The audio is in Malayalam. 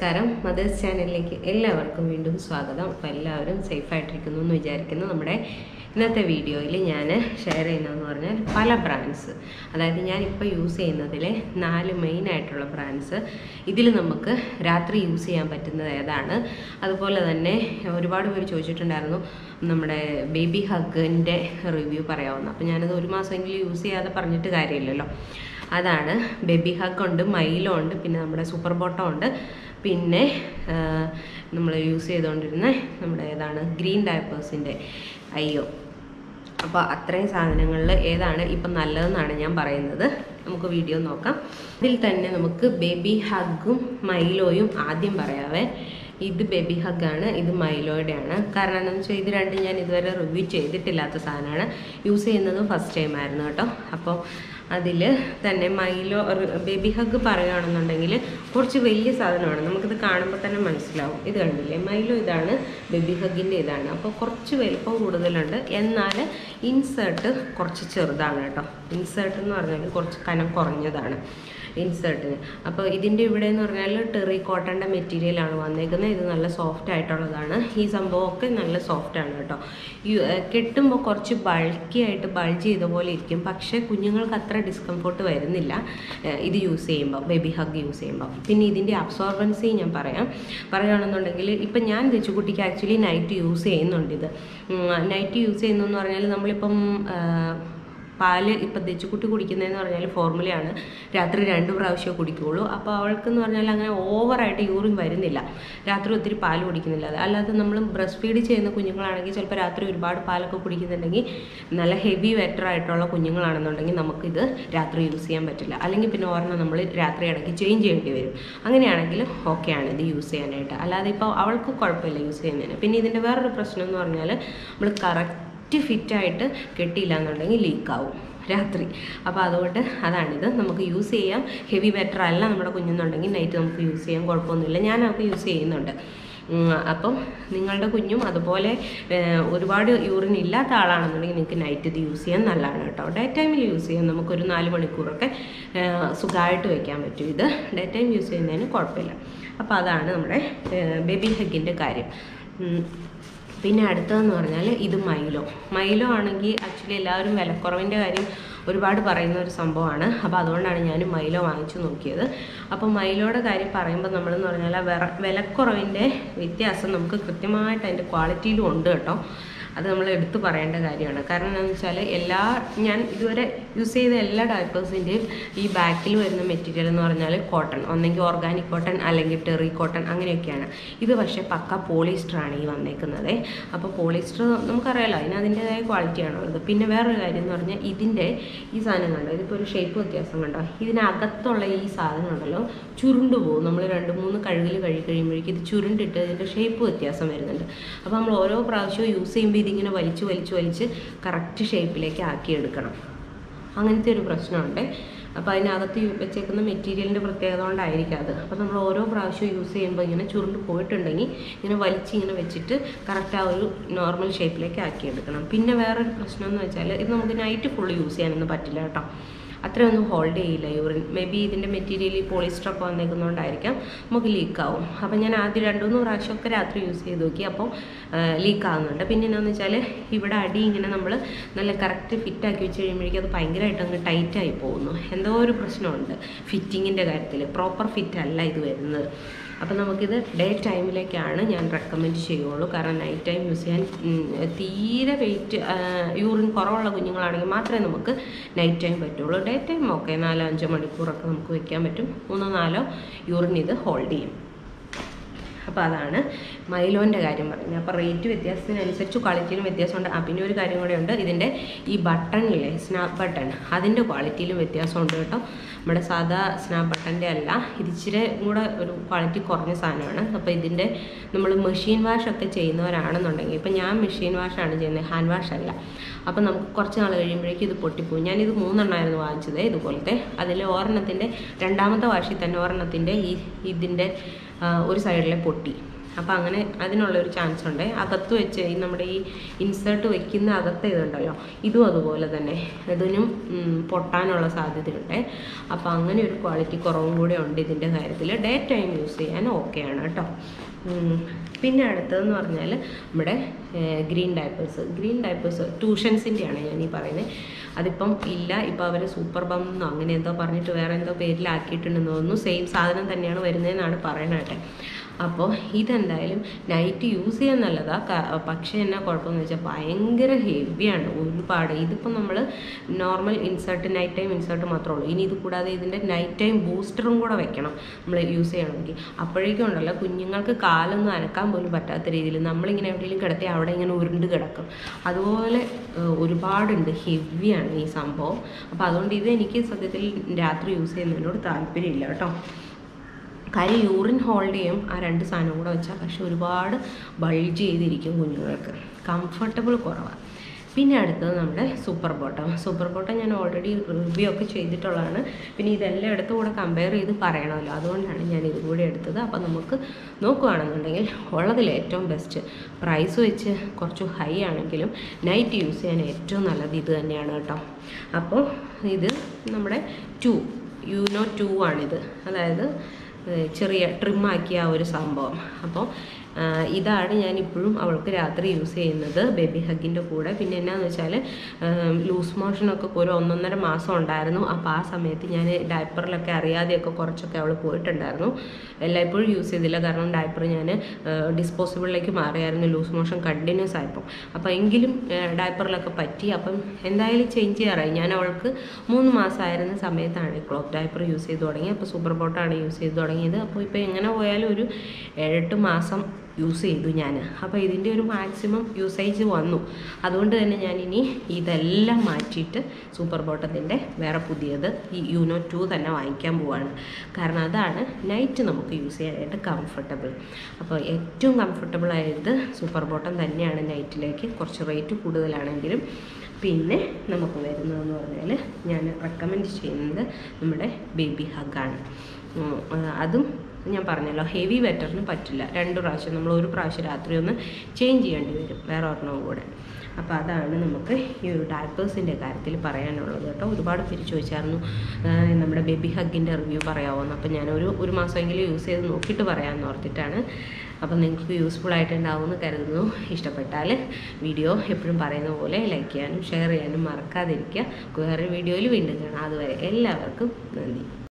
നമസ്കാരം മദേഴ്സ് ചാനലിലേക്ക് എല്ലാവർക്കും വീണ്ടും സ്വാഗതം അപ്പോൾ എല്ലാവരും സേഫായിട്ടിരിക്കുന്നു എന്ന് വിചാരിക്കുന്നു നമ്മുടെ ഇന്നത്തെ വീഡിയോയിൽ ഞാൻ ഷെയർ ചെയ്യുന്നതെന്ന് പറഞ്ഞാൽ പല ബ്രാൻഡ്സ് അതായത് ഞാനിപ്പോൾ യൂസ് ചെയ്യുന്നതിലെ നാല് മെയിൻ ആയിട്ടുള്ള ബ്രാൻഡ്സ് ഇതിൽ നമുക്ക് രാത്രി യൂസ് ചെയ്യാൻ പറ്റുന്നത് ഏതാണ് അതുപോലെ തന്നെ ഒരുപാട് പേര് ചോദിച്ചിട്ടുണ്ടായിരുന്നു നമ്മുടെ ബേബി ഹഗിൻ്റെ റിവ്യൂ പറയാവുന്ന അപ്പോൾ ഞാനത് ഒരു മാസമെങ്കിലും യൂസ് ചെയ്യാതെ പറഞ്ഞിട്ട് കാര്യമില്ലല്ലോ അതാണ് ബേബി ഹഗ് ഉണ്ട് മൈലോ ഉണ്ട് പിന്നെ നമ്മുടെ സൂപ്പർ ബോട്ടോ ഉണ്ട് പിന്നെ നമ്മൾ യൂസ് ചെയ്തുകൊണ്ടിരുന്ന നമ്മുടെ ഏതാണ് ഗ്രീൻ ഡയപ്പേഴ്സിൻ്റെ അയ്യോ അപ്പോൾ അത്രയും സാധനങ്ങളിൽ ഏതാണ് ഇപ്പം നല്ലതെന്നാണ് ഞാൻ പറയുന്നത് നമുക്ക് വീഡിയോ നോക്കാം ഇതിൽ തന്നെ നമുക്ക് ബേബി ഹഗും മൈലോയും ആദ്യം പറയാവേ ഇത് ബേബി ഹഗാണ് ഇത് മൈലോയുടെയാണ് കാരണം എന്താണെന്ന് വെച്ചാൽ ഇത് രണ്ടും ഞാൻ ഇതുവരെ റിവ്യൂ ചെയ്തിട്ടില്ലാത്ത സാധനമാണ് യൂസ് ചെയ്യുന്നത് ഫസ്റ്റ് ടൈം ആയിരുന്നു കേട്ടോ അപ്പോൾ അതിൽ തന്നെ മൈലോ ബേബി ഹഗ് പറയുകയാണെന്നുണ്ടെങ്കിൽ കുറച്ച് വലിയ സാധനമാണ് നമുക്കിത് കാണുമ്പോൾ തന്നെ മനസ്സിലാവും ഇത് കണ്ടില്ലേ മൈലോ ഇതാണ് ബേബി ഹഗിൻ്റെ ഇതാണ് അപ്പോൾ കുറച്ച് വലിപ്പം കൂടുതലുണ്ട് എന്നാൽ ഇൻസേർട്ട് കുറച്ച് ചെറുതാണ് കേട്ടോ ഇൻസേർട്ട് എന്ന് പറഞ്ഞാൽ കുറച്ച് കനം കുറഞ്ഞതാണ് ഇൻസേർട്ടിന് അപ്പോൾ ഇതിൻ്റെ ഇവിടെ എന്ന് പറഞ്ഞാൽ ടെറി കോട്ടൻ്റെ മെറ്റീരിയലാണ് വന്നേക്കുന്നത് ഇത് നല്ല സോഫ്റ്റ് ആയിട്ടുള്ളതാണ് ഈ സംഭവമൊക്കെ നല്ല സോഫ്റ്റ് ആണ് കേട്ടോ കെട്ടുമ്പോൾ കുറച്ച് ബൾക്കി ആയിട്ട് ബൾജ് ചെയ്ത പോലെ ഇരിക്കും പക്ഷേ കുഞ്ഞുങ്ങൾക്ക് അത്ര ഡിസ്കംഫോർട്ട് വരുന്നില്ല ഇത് യൂസ് ചെയ്യുമ്പോൾ ബേബി ഹഗ് യൂസ് ചെയ്യുമ്പോൾ പിന്നെ ഇതിൻ്റെ അബ്സോർബൻസി ഞാൻ പറയാം പറയുകയാണെന്നുണ്ടെങ്കിൽ ഇപ്പം ഞാൻ തെച്ചുകുട്ടിക്ക് ആക്ച്വലി നൈറ്റ് യൂസ് ചെയ്യുന്നുണ്ട് ഇത് നൈറ്റ് യൂസ് ചെയ്യുന്നതെന്ന് പറഞ്ഞാൽ നമ്മളിപ്പം പാല് ഇപ്പം തെച്ചുകുട്ടി കുടിക്കുന്നതെന്ന് പറഞ്ഞാൽ ഫോർമുലയാണ് രാത്രി രണ്ട് പ്രാവശ്യമേ കുടിക്കുകയുള്ളൂ അപ്പോൾ അവൾക്കെന്ന് പറഞ്ഞാൽ അങ്ങനെ ഓവറായിട്ട് യൂറിൻ വരുന്നില്ല രാത്രി ഒത്തിരി പാല് കുടിക്കുന്നില്ല അല്ലാതെ നമ്മൾ ബ്രസ്റ്റ് ഫീഡ് ചെയ്യുന്ന കുഞ്ഞുങ്ങളാണെങ്കിൽ ചിലപ്പോൾ രാത്രി ഒരുപാട് പാലൊക്കെ കുടിക്കുന്നുണ്ടെങ്കിൽ നല്ല ഹെവി വെറ്റർ ആയിട്ടുള്ള കുഞ്ഞുങ്ങളാണെന്നുണ്ടെങ്കിൽ നമുക്കിത് രാത്രി യൂസ് ചെയ്യാൻ പറ്റില്ല അല്ലെങ്കിൽ പിന്നെ ഒരെണ്ണം നമ്മൾ രാത്രി ഇടയ്ക്ക് ചേഞ്ച് ചെയ്യേണ്ടി വരും അങ്ങനെയാണെങ്കിൽ ഓക്കെയാണ് ഇത് യൂസ് ചെയ്യാനായിട്ട് അല്ലാതെ ഇപ്പോൾ അവൾക്ക് കുഴപ്പമില്ല യൂസ് ചെയ്യുന്നതിന് പിന്നെ ഇതിൻ്റെ വേറൊരു പ്രശ്നം എന്ന് പറഞ്ഞാൽ നമ്മൾ കറക്റ്റ് കറക്റ്റ് ഫിറ്റായിട്ട് കെട്ടിയില്ല എന്നുണ്ടെങ്കിൽ ലീക്കാവും രാത്രി അപ്പോൾ അതുകൊണ്ട് അതാണിത് നമുക്ക് യൂസ് ചെയ്യാം ഹെവി ബെറ്റർ അല്ല നമ്മുടെ കുഞ്ഞെന്നുണ്ടെങ്കിൽ നൈറ്റ് നമുക്ക് യൂസ് ചെയ്യാൻ കുഴപ്പമൊന്നുമില്ല ഞാൻ അവർക്ക് യൂസ് ചെയ്യുന്നുണ്ട് അപ്പം നിങ്ങളുടെ കുഞ്ഞും അതുപോലെ ഒരുപാട് യൂറിൻ ഇല്ലാത്ത ആളാണെന്നുണ്ടെങ്കിൽ നിങ്ങൾക്ക് നൈറ്റ് ഇത് യൂസ് ചെയ്യാൻ നല്ലതാണ് കേട്ടോ ഡേ ടൈമിൽ യൂസ് ചെയ്യാൻ നമുക്കൊരു നാല് മണിക്കൂറൊക്കെ സുഖമായിട്ട് വെക്കാൻ പറ്റും ഇത് ഡേ ടൈം യൂസ് ചെയ്യുന്നതിന് കുഴപ്പമില്ല അപ്പോൾ അതാണ് നമ്മുടെ ബേബി ഹഗിൻ്റെ കാര്യം പിന്നെ അടുത്തതെന്ന് പറഞ്ഞാൽ ഇത് മൈലോ മൈലോ ആണെങ്കിൽ ആക്ച്വലി എല്ലാവരും വിലക്കുറവിൻ്റെ കാര്യം ഒരുപാട് പറയുന്ന ഒരു സംഭവമാണ് അപ്പോൾ അതുകൊണ്ടാണ് ഞാൻ മൈലോ വാങ്ങിച്ചു നോക്കിയത് അപ്പോൾ മൈലോയുടെ കാര്യം പറയുമ്പോൾ നമ്മളെന്ന് പറഞ്ഞാൽ വിറ വിലക്കുറവിൻ്റെ വ്യത്യാസം നമുക്ക് കൃത്യമായിട്ട് അതിൻ്റെ ക്വാളിറ്റിയിലും ഉണ്ട് കേട്ടോ അത് നമ്മൾ എടുത്തു പറയേണ്ട കാര്യമാണ് കാരണം എന്താണെന്ന് വെച്ചാൽ എല്ലാ ഞാൻ ഇതുവരെ യൂസ് ചെയ്ത എല്ലാ ഡയപ്പേഴ്സിൻ്റെയും ഈ ബാക്കിൽ വരുന്ന മെറ്റീരിയൽ എന്ന് പറഞ്ഞാൽ കോട്ടൺ ഒന്നെങ്കിൽ ഓർഗാനിക് കോട്ടൺ അല്ലെങ്കിൽ ടെറി കോട്ടൺ അങ്ങനെയൊക്കെയാണ് ഇത് പക്ഷേ പക്ക പോളിസ്റ്ററാണ് ഈ വന്നേക്കുന്നത് അപ്പോൾ പോളിസ്റ്റർ നമുക്കറിയാലോ അതിന് അതിൻ്റെതായ ക്വാളിറ്റിയാണ് ഉള്ളത് പിന്നെ വേറൊരു കാര്യം എന്ന് പറഞ്ഞാൽ ഇതിൻ്റെ ഈ സാധനം കണ്ടോ ഇതിപ്പോൾ ഒരു ഷേപ്പ് വ്യത്യാസം കണ്ടോ ഇതിനകത്തുള്ള ഈ സാധനം ഉണ്ടല്ലോ ചുരുണ്ടു പോകും നമ്മൾ രണ്ട് മൂന്ന് കഴുകിൽ കഴുകി കഴിയുമ്പോഴേക്കും ഇത് ചുരുണ്ടിട്ട് ഇതിൻ്റെ ഷേപ്പ് വ്യത്യാസം വരുന്നുണ്ട് അപ്പോൾ നമ്മൾ ഓരോ പ്രാവശ്യവും യൂസ് ചെയ്യുമ്പോൾ ഇതിങ്ങനെ വലിച്ച് വലിച്ച് വലിച്ച് കറക്റ്റ് ഷേപ്പിലേക്ക് ആക്കിയെടുക്കണം അങ്ങനത്തെ ഒരു പ്രശ്നമുണ്ട് അപ്പോൾ അതിനകത്ത് വെച്ചേക്കുന്ന മെറ്റീരിയലിൻ്റെ പ്രത്യേകത കൊണ്ടായിരിക്കും അത് അപ്പോൾ നമ്മൾ ഓരോ പ്രാവശ്യവും യൂസ് ചെയ്യുമ്പോൾ ഇങ്ങനെ ചുരുണ്ട് പോയിട്ടുണ്ടെങ്കിൽ ഇങ്ങനെ വലിച്ച് ഇങ്ങനെ വെച്ചിട്ട് കറക്റ്റ് ആ ഒരു നോർമൽ ഷേപ്പിലേക്ക് ആക്കിയെടുക്കണം പിന്നെ വേറൊരു പ്രശ്നം എന്ന് വെച്ചാൽ ഇത് നമുക്ക് നൈറ്റ് ഫുള്ള് യൂസ് ചെയ്യാനൊന്നും പറ്റില്ല കേട്ടോ അത്രയൊന്നും ഹോൾഡ് ചെയ്യില്ല യൂറിൻ മേ ബി ഇതിൻ്റെ മെറ്റീരിയൽ ഈ പോളിസ്റ്ററൊക്കെ വന്നേക്കുന്നതുകൊണ്ടായിരിക്കാം നമുക്ക് ലീക്കാവും അപ്പോൾ ഞാൻ ആദ്യം രണ്ട് മൂന്ന് പ്രാവശ്യമൊക്കെ രാത്രി യൂസ് ചെയ്ത് നോക്കി അപ്പോൾ ലീക്ക് ആകുന്നുണ്ട് പിന്നെ എന്നാന്ന് വെച്ചാൽ ഇവിടെ അടി ഇങ്ങനെ നമ്മൾ നല്ല കറക്റ്റ് ഫിറ്റാക്കി വെച്ച് കഴിയുമ്പോഴേക്കും അത് ഭയങ്കരമായിട്ട് അങ്ങ് ടൈറ്റായി പോകുന്നു എന്തോ ഒരു പ്രശ്നമുണ്ട് ഫിറ്റിങ്ങിൻ്റെ കാര്യത്തിൽ പ്രോപ്പർ ഫിറ്റ് അല്ല ഇത് വരുന്നത് അപ്പോൾ നമുക്കിത് ഡേ ടൈമിലേക്കാണ് ഞാൻ റെക്കമെൻഡ് ചെയ്യുള്ളൂ കാരണം നൈറ്റ് ടൈം യൂസ് ചെയ്യാൻ തീരെ വെയിറ്റ് യൂറിൻ കുറവുള്ള കുഞ്ഞുങ്ങളാണെങ്കിൽ മാത്രമേ നമുക്ക് നൈറ്റ് ടൈം പറ്റുള്ളൂ ഡേ ടൈം ഓക്കെ നാലോ അഞ്ചോ മണിക്കൂറൊക്കെ നമുക്ക് വെക്കാൻ പറ്റും മൂന്നോ നാലോ യൂറിൻ ഇത് ഹോൾഡ് ചെയ്യും അപ്പോൾ അതാണ് മൈലോൻ്റെ കാര്യം പറയുന്നത് അപ്പോൾ റേറ്റ് വ്യത്യാസത്തിനനുസരിച്ച് ക്വാളിറ്റിയിലും വ്യത്യാസമുണ്ട് ആ പിന്നെ ഒരു കാര്യം കൂടെ ഉണ്ട് ഇതിൻ്റെ ഈ ബട്ടണില്ലേ സ്നാപ്പ് ബട്ടൺ അതിൻ്റെ ക്വാളിറ്റിയിലും വ്യത്യാസമുണ്ട് കേട്ടോ നമ്മുടെ സാധാ സ്നാപ്പ് ബട്ടൻ്റെ അല്ല ഇത് ഇച്ചിരി കൂടെ ഒരു ക്വാളിറ്റി കുറഞ്ഞ സാധനമാണ് അപ്പോൾ ഇതിൻ്റെ നമ്മൾ മെഷീൻ വാഷ് ഒക്കെ ചെയ്യുന്നവരാണെന്നുണ്ടെങ്കിൽ ഇപ്പം ഞാൻ മെഷീൻ വാഷാണ് ചെയ്യുന്നത് ഹാൻഡ് വാഷ് അല്ല അപ്പം നമുക്ക് കുറച്ച് നാൾ കഴിയുമ്പോഴേക്കും ഇത് പൊട്ടിപ്പോവും ഞാനിത് മൂന്നെണ്ണമായിരുന്നു വാങ്ങിച്ചത് ഇതുപോലത്തെ അതിൽ ഒരെണ്ണത്തിൻ്റെ രണ്ടാമത്തെ വാഷിൽ തന്നെ ഒരെണ്ണത്തിൻ്റെ ഈ ഇതിൻ്റെ ഒരു സൈഡിലെ പൊട്ടി അപ്പോൾ അങ്ങനെ അതിനുള്ളൊരു ചാൻസ് ഉണ്ട് അകത്ത് വെച്ച് ഈ നമ്മുടെ ഈ ഇൻസേർട്ട് വെക്കുന്ന അകത്ത് ഇതുണ്ടല്ലോ ഇതും അതുപോലെ തന്നെ ഇതിനും ഉം, പൊട്ടാനുള്ള സാധ്യതയുണ്ട് അപ്പോൾ അങ്ങനെ ഒരു ക്വാളിറ്റി കുറവും കൂടെ ഉണ്ട് ഇതിൻ്റെ കാര്യത്തിൽ ഡേ ടൈം യൂസ് ചെയ്യാൻ ഓക്കെയാണ് കേട്ടോ ഉം, പിന്നെ അടുത്തതെന്ന് പറഞ്ഞാൽ നമ്മുടെ ഗ്രീൻ ഡയപ്പേഴ്സ് ഗ്രീൻ ഡയപ്പേഴ്സ് ട്യൂഷൻസിൻ്റെയാണ് ഞാൻ ഈ പറയുന്നത് അതിപ്പം ഇല്ല ഇപ്പോൾ അവർ സൂപ്പർ ബം എന്നോ അങ്ങനെ എന്തോ പറഞ്ഞിട്ട് വേറെ എന്തോ പേരിലാക്കിയിട്ടുണ്ടെന്ന് തോന്നുന്നു സെയിം സാധനം തന്നെയാണ് വരുന്നതെന്നാണ് പറയണട്ടെ അപ്പോൾ ഇതെന്തായാലും നൈറ്റ് യൂസ് ചെയ്യാൻ നല്ലതാ ക- പക്ഷേ എന്നാ കുഴപ്പമെന്ന് വെച്ചാൽ ഭയങ്കര ഹെവിയാണ് ഒരുപാട് ഇതിപ്പോൾ നമ്മൾ normal insert night time insert മാത്രമേ ഉള്ളൂ ഇനി ഇത് കൂടാതെ ഇതിൻ്റെ നൈറ്റ് ടൈം ബൂസ്റ്ററും കൂടെ വെക്കണം നമ്മൾ യൂസ് ചെയ്യണമെങ്കിൽ അപ്പോഴേക്കും ഉണ്ടല്ലോ കുഞ്ഞുങ്ങൾക്ക് കാലൊന്നും അനക്കാൻ പോലും പറ്റാത്ത രീതിയിൽ നമ്മളിങ്ങനെ എവിടെയെങ്കിലും കിടത്തി അവിടെ ഇങ്ങനെ ഉരുണ്ട് കിടക്കും അതുപോലെ ഏഹ്, ഒരുപാടുണ്ട് ഹെവിയാണ് ഈ സംഭവം അപ്പോൾ അതുകൊണ്ട് ഇത് എനിക്ക് സത്യത്തിൽ രാത്രി യൂസ് ചെയ്യുന്നതിനോട് താല്പര്യമില്ല കേട്ടോ കാര്യം യൂറിൻ ഹോൾഡ് ചെയ്യും ആ രണ്ട് സാധനം കൂടെ വെച്ചാൽ പക്ഷെ ഒരുപാട് ബൾജ് ചെയ്തിരിക്കും കുഞ്ഞുങ്ങൾക്ക് കംഫർട്ടബിൾ കുറവാണ് പിന്നെ അടുത്തത് നമ്മുടെ സൂപ്പർ ബോട്ടം സൂപ്പർ ബോട്ടം ഞാൻ ഓൾറെഡി റിവ്യൂ ഒക്കെ ചെയ്തിട്ടുള്ളതാണ് പിന്നെ ഇതെല്ലാം എടുത്ത് കൂടെ കമ്പയർ ചെയ്ത് പറയണമല്ലോ അതുകൊണ്ടാണ് ഞാൻ ഇത് കൂടെ എടുത്തത് അപ്പോൾ നമുക്ക് നോക്കുകയാണെന്നുണ്ടെങ്കിൽ ഉള്ളതിൽ ഏറ്റവും ബെസ്റ്റ് പ്രൈസ് വെച്ച് കുറച്ച് ഹൈ ആണെങ്കിലും നൈറ്റ് യൂസ് ചെയ്യാൻ ഏറ്റവും നല്ലത് ഇത് തന്നെയാണ് കേട്ടോ അപ്പോൾ ഇത് നമ്മുടെ ടു യൂനോ ടു ആണിത് അതായത് ഏഹ് ചെറിയ ട്രിമ്മാക്കിയ ആ ഒരു സംഭവം അപ്പോൾ ആഹ് ഇതാണ് ഞാൻ ഇപ്പോഴും അവൾക്ക് രാത്രി യൂസ് ചെയ്യുന്നത് ബേബി ഹഗിൻ്റെ കൂടെ പിന്നെ എന്നാന്ന് വെച്ചാൽ ലൂസ് മോഷനൊക്കെ ഒരു ഒന്നൊന്നര മാസം ഉണ്ടായിരുന്നു അപ്പോൾ ആ സമയത്ത് ഞാൻ ഡയപ്പറിലൊക്കെ അറിയാതെയൊക്കെ കുറച്ചൊക്കെ അവൾ പോയിട്ടുണ്ടായിരുന്നു എല്ലായ്പ്പോഴും യൂസ് ചെയ്തില്ല കാരണം ഡയപ്പർ ഞാൻ ഡിസ്പോസിബിളിലേക്ക് മാറിയായിരുന്നു ലൂസ് മോഷൻ കണ്ടിന്യൂസ് ആയപ്പോൾ അപ്പോൾ എങ്കിലും ഡയപ്പറിലൊക്കെ പറ്റി അപ്പം എന്തായാലും ചേഞ്ച് ചെയ്യാറായി ഞാൻ അവൾക്ക് മൂന്ന് മാസമായിരുന്ന സമയത്താണ് ക്ലോത്ത് ഡയപ്പർ യൂസ് ചെയ്ത് തുടങ്ങി അപ്പോൾ സൂപ്പർ ബോട്ടാണ് യൂസ് ചെയ്ത് തുടങ്ങിയത് അപ്പോൾ ഇപ്പോൾ എങ്ങനെ പോയാലും ഒരു ഏഴെട്ട് മാസം യൂസ് ചെയ്തു ഞാൻ അപ്പോൾ ഇതിൻ്റെ ഒരു മാക്സിമം യൂസേജ് വന്നു അതുകൊണ്ട് തന്നെ ഞാൻ ഇനി ഇതെല്ലാം മാറ്റിയിട്ട് സൂപ്പർ ബോട്ടത്തിൻ്റെ വേറെ പുതിയത് ഈ യൂനോ ടു തന്നെ വാങ്ങിക്കാൻ പോവാണ് കാരണം അതാണ് നൈറ്റ് നമുക്ക് യൂസ് ചെയ്യാനായിട്ട് കംഫർട്ടബിൾ അപ്പോൾ ഏറ്റവും കംഫർട്ടബിൾ ആയത് സൂപ്പർ ബോട്ടം തന്നെയാണ് നൈറ്റിലേക്ക് കുറച്ച് റേറ്റ് കൂടുതലാണെങ്കിലും പിന്നെ നമുക്ക് വരുന്നതെന്ന് പറഞ്ഞാൽ ഞാൻ റെക്കമെൻഡ് ചെയ്യുന്നത് നമ്മുടെ ബേബി ഹഗാണ് ഉം, ആ, അതും ഞാൻ പറഞ്ഞല്ലോ ഹെവി വെറ്ററിന് പറ്റില്ല രണ്ട് പ്രാവശ്യം നമ്മൾ ഒരു പ്രാവശ്യം രാത്രി ഒന്ന് ചേഞ്ച് ചെയ്യേണ്ടി വരും വേറെ ഒരെണ്ണവും കൂടെ അപ്പോൾ അതാണ് നമുക്ക് ഈ ഒരു ഡയപ്പേഴ്സിൻ്റെ കാര്യത്തിൽ പറയാനുള്ളത് കേട്ടോ ഒരുപാട് പേര് ചോദിച്ചായിരുന്നു ആ, നമ്മുടെ ബേബി ഹഗിൻ്റെ റിവ്യൂ പറയാമോന്ന് അപ്പോൾ ഞാനൊരു ഒരു മാസമെങ്കിലും യൂസ് ചെയ്ത് നോക്കിയിട്ട് പറയാമെന്ന് ഓർത്തിട്ടാണ് അപ്പം നിങ്ങൾക്ക് യൂസ്ഫുൾ ആയിട്ടുണ്ടാവുമെന്ന് കരുതുന്നു ഇഷ്ടപ്പെട്ടാൽ വീഡിയോ എപ്പോഴും പറയുന്ന പോലെ ലൈക്ക് ചെയ്യാനും ഷെയർ ചെയ്യാനും മറക്കാതിരിക്കുക വേറെ വീഡിയോയിൽ വീണ്ടും കാണാം അതുവരെ എല്ലാവർക്കും നന്ദി